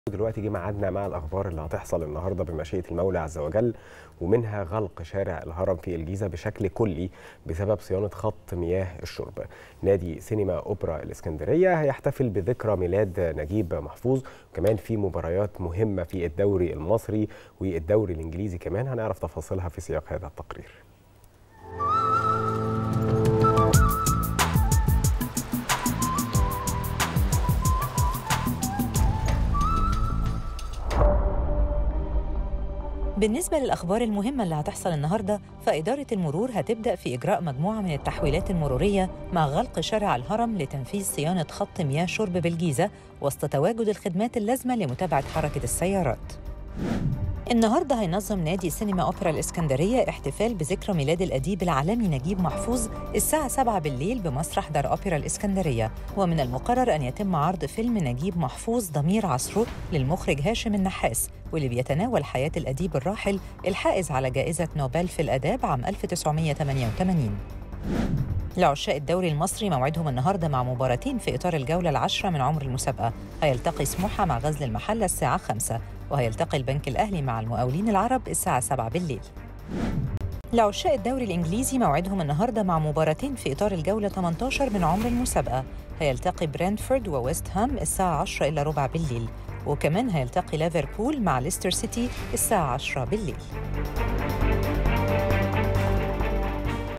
دلوقتي جه ميعادنا مع الاخبار اللي هتحصل النهارده بمشيئه المولى عز وجل ومنها غلق شارع الهرم في الجيزه بشكل كلي بسبب صيانه خط مياه الشرب. نادي سينما اوبرا الاسكندريه هيحتفل بذكرى ميلاد نجيب محفوظ وكمان في مباريات مهمه في الدوري المصري والدوري الانجليزي كمان هنعرف تفاصيلها في سياق هذا التقرير. بالنسبة للأخبار المهمة اللي هتحصل النهاردة فإدارة المرور هتبدأ في إجراء مجموعة من التحويلات المرورية مع غلق شارع الهرم لتنفيذ صيانة خط مياه شرب بالجيزة وسط تواجد الخدمات اللازمة لمتابعة حركة السيارات النهارده هينظم نادي سينما اوبرا الاسكندريه احتفال بذكرى ميلاد الاديب العالمي نجيب محفوظ الساعه 7 بالليل بمسرح دار اوبرا الاسكندريه ومن المقرر ان يتم عرض فيلم نجيب محفوظ ضمير عصره للمخرج هاشم النحاس واللي بيتناول حياه الاديب الراحل الحائز على جائزه نوبل في الاداب عام 1988 لعشاق الدوري المصري موعدهم النهارده مع مباراتين في اطار الجوله العاشره من عمر المسابقه هيلتقي سموحه مع غزل المحله الساعه 5 وهيلتقي البنك الاهلي مع المقاولين العرب الساعه 7 بالليل لعشاق الدوري الانجليزي موعدهم النهارده مع مباراتين في اطار الجوله 18 من عمر المسابقه هيلتقي برينتفورد وويست هام الساعه 10 الا ربع بالليل وكمان هيلتقي ليفربول مع ليستر سيتي الساعه 10 بالليل